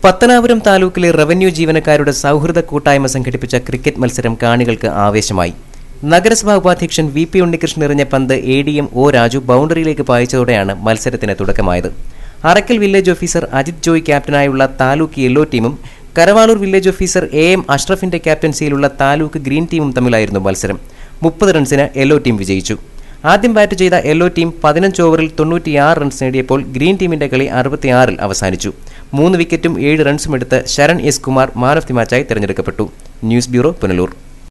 പത്തനാപുരം താലൂക്കിലെ റവന്യൂ ജീവനക്കാരുടെ സൗഹൃദ കൂട്ടായ്മ സംഘടിപ്പിച്ച ക്രിക്കറ്റ് മത്സരം കാണികൾക്ക് ആവേശമായി നഗരസഭാ ഉപാധ്യക്ഷൻ വി പി ഉണ്ണികൃഷ്ണൻ എറിഞ്ഞ പന്ത് A D M O Raju ബൗണ്ടറിയിലേക്ക് പായിച്ചതോടെയാണ് മത്സരത്തിന് തുടക്കമായത് അറക്കൽ വില്ലേജ് ഓഫീസർ അജിത് ജോയ് ക്യാപ്റ്റനായുള്ള താലൂക്ക് യെല്ലോ ടീമും Karavalur village officer A M അഷ്റഫിന്റെ ക്യാപ്റ്റൻസിയിലുള്ള താലൂക്ക് ഗ്രീൻ ടീമും തമ്മിലായിരുന്നു മത്സരം മുപ്പത് റൺസിന് യെല്ലോ ടീം വിജയിച്ചു ആദ്യം ബാറ്റ് ചെയ്ത യെല്ലോ ടീം പതിനഞ്ച് ഓവറിൽ തൊണ്ണൂറ്റിയാറ് റൺസ് നേടിയപ്പോൾ ഗ്രീൻ ടീമിന്റെ കളി അറുപത്തിയാറിൽ അവസാനിച്ചു മൂന്ന് വിക്കറ്റും ഏഴ് റൺസും എടുത്ത് Sharan S Kumar man of the മാച്ചായി തിരഞ്ഞെടുക്കപ്പെട്ടു ന്യൂസ് ബ്യൂറോ പുനലൂർ